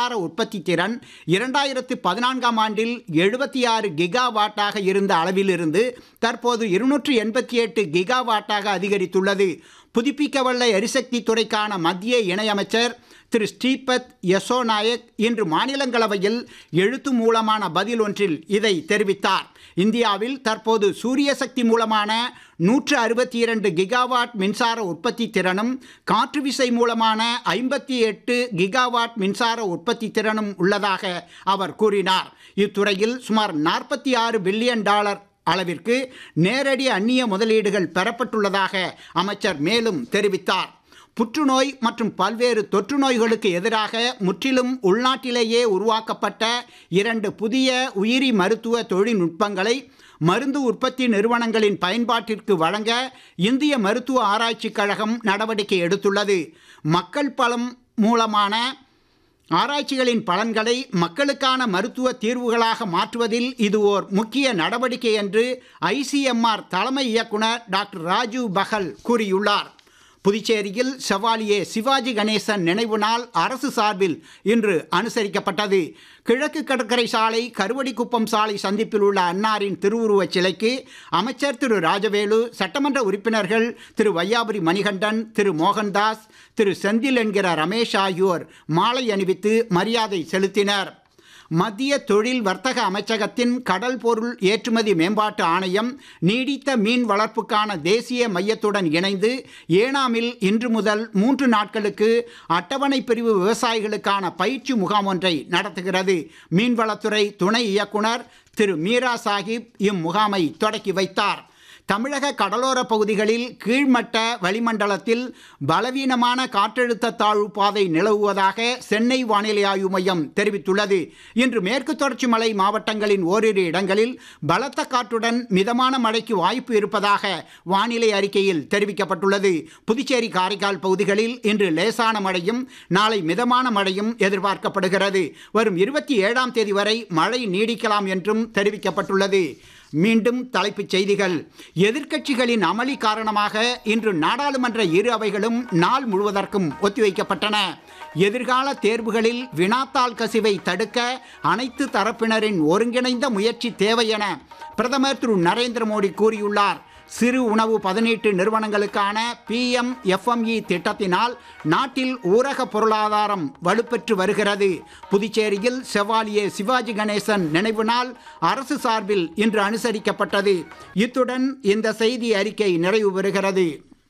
மின்சார உற்பத்தி திறன் இரண்டாயிரத்து பதினான்காம் ஆண்டில் எழுபத்தி ஆறு கிகாவாட்டாக இருந்த அளவிலிருந்து தற்போது இருநூற்று எண்பத்தி எட்டு கிகாவாட்டாக அதிகரித்துள்ளது புதுப்பிக்கவல்ல எரிசக்தி துறைக்கான மத்திய இணையமைச்சர் திரு ஸ்ரீபத் யசோ நாயக் இன்று மாநிலங்களவையில் எழுத்து மூலமான பதில் ஒன்றில் இதை தெரிவித்தார் இந்தியாவில் தற்போது சூரிய சக்தி மூலமான நூற்று அறுபத்தி இரண்டு கிகாவாட் மின்சார உற்பத்தி திறனும் காற்று விசை மூலமான ஐம்பத்தி எட்டு கிகாவாட் மின்சார உற்பத்தி திறனும் உள்ளதாக அவர் கூறினார் இத்துறையில் சுமார் நாற்பத்தி ஆறு பில்லியன் டாலர் அளவிற்கு நேரடி அந்நிய முதலீடுகள் பெறப்பட்டுள்ளதாக அமைச்சர் மேலும் தெரிவித்தார் புற்றுநோய் மற்றும் பல்வேறு தொற்று நோய்களுக்கு எதிராக முற்றிலும் உள்நாட்டிலேயே உருவாக்கப்பட்ட இரண்டு புதிய உயிரி மருத்துவ தொழில்நுட்பங்களை மருந்து உற்பத்தி நிறுவனங்களின் பயன்பாட்டிற்கு வழங்க இந்திய மருத்துவ ஆராய்ச்சிக் கழகம் நடவடிக்கை எடுத்துள்ளது மக்கள் பலம் மூலமான ஆராய்ச்சிகளின் பலன்களை மக்களுக்கான மருத்துவ தீர்வுகளாக மாற்றுவதில் இது ஓர் முக்கிய நடவடிக்கை என்று ஐசிஎம்ஆர் தலைமை இயக்குனர் டாக்டர் ராஜீவ் பகல் கூறியுள்ளார் புதுச்சேரியில் செவாலியே சிவாஜி கணேசன் நினைவு நாள் அரசு சார்பில் இன்று அனுசரிக்கப்பட்டது கிழக்கு கடற்கரை சாலை கருவடிக்குப்பம் சாலை சந்திப்பில் உள்ள அன்னாரின் திருவுருவச் சிலைக்கு அமைச்சர் திரு ராஜவேலு சட்டமன்ற உறுப்பினர்கள் திரு வையாபுரி மணிகண்டன் திரு மோகன்தாஸ் திரு செந்தில் என்கிற ரமேஷ் ஆகியோர் மாலை அணிவித்து மரியாதை செலுத்தினர் மத்திய தொழில் வர்த்தக அமைச்சகத்தின் கடல் பொருள் ஏற்றுமதி மேம்பாட்டு ஆணையம் நீடித்த மீன் வளர்ப்புக்கான தேசிய மையத்துடன் இணைந்து ஏனாமில் இன்று முதல் மூன்று நாட்களுக்கு அட்டவணை பிரிவு விவசாயிகளுக்கான பயிற்சி முகாம் ஒன்றை நடத்துகிறது மீன்வளத்துறை துணை இயக்குனர் திரு மீரா சாஹிப் இம்முகாமை தொடக்கி வைத்தார் தமிழக கடலோர பகுதிகளில் கீழ்மட்ட வளிமண்டலத்தில் பலவீனமான காற்றழுத்த தாழ்வு பாதை நிலவுவதாக சென்னை வானிலை ஆய்வு மையம் தெரிவித்துள்ளது இன்று மேற்கு தொடர்ச்சி மலை மாவட்டங்களின் ஓரிரு இடங்களில் பலத்த காற்றுடன் மிதமான மழைக்கு வாய்ப்பு இருப்பதாக வானிலை அறிக்கையில் தெரிவிக்கப்பட்டுள்ளது புதுச்சேரி காரைக்கால் பகுதிகளில் இன்று லேசான மழையும் நாளை மிதமான மழையும் எதிர்பார்க்கப்படுகிறது வரும் இருபத்தி ஏழாம் தேதி வரை மழை நீடிக்கலாம் என்றும் தெரிவிக்கப்பட்டுள்ளது மீண்டும் தலைப்புச் செய்திகள் எதிர்க்கட்சிகளின் அமளி காரணமாக இன்று நாடாளுமன்ற இரு அவைகளும் நாள் முழுவதற்கும் ஒத்திவைக்கப்பட்டன எதிர்கால தேர்வுகளில் வினாத்தாள் கசிவை தடுக்க அனைத்து தரப்பினரின் ஒருங்கிணைந்த முயற்சி தேவை என பிரதமர் திரு நரேந்திர மோடி கூறியுள்ளார் சிறு உணவு பதனீட்டு நிறுவனங்களுக்கான பிஎம் எஃப்எம்இ திட்டத்தினால் நாட்டில் ஊரக பொருளாதாரம் வலுப்பெற்று வருகிறது புதுச்சேரியில் செவாலியே சிவாஜி கணேசன் நினைவு நாள் அரசு சார்பில் இன்று அனுசரிக்கப்பட்டது இத்துடன் இந்த செய்தி அறிக்கை நிறைவு பெறுகிறது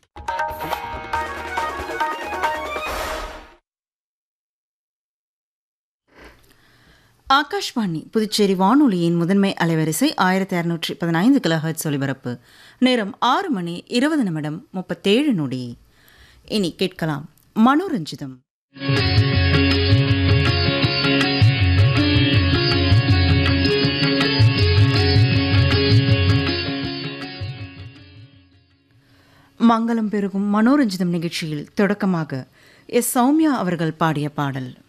ஆகாஷ்வாணி புதுச்சேரி வானொலியின் முதன்மை அலைவரிசை ஆயிரத்தி அறுநூற்றி பதினைந்து கிலோஹர்ட்ஸ் ஒலிபரப்பு நேரம் ஆறு மணி இருபது நிமிடம் முப்பத்தேழு நொடி இனி கேட்கலாம் மனோரஞ்சிதம் மங்களம் பெருகும் மனோரஞ்சிதம் நிகழ்ச்சியில் தொடக்கமாக எஸ் சௌமியா அவர்கள் பாடிய பாடல்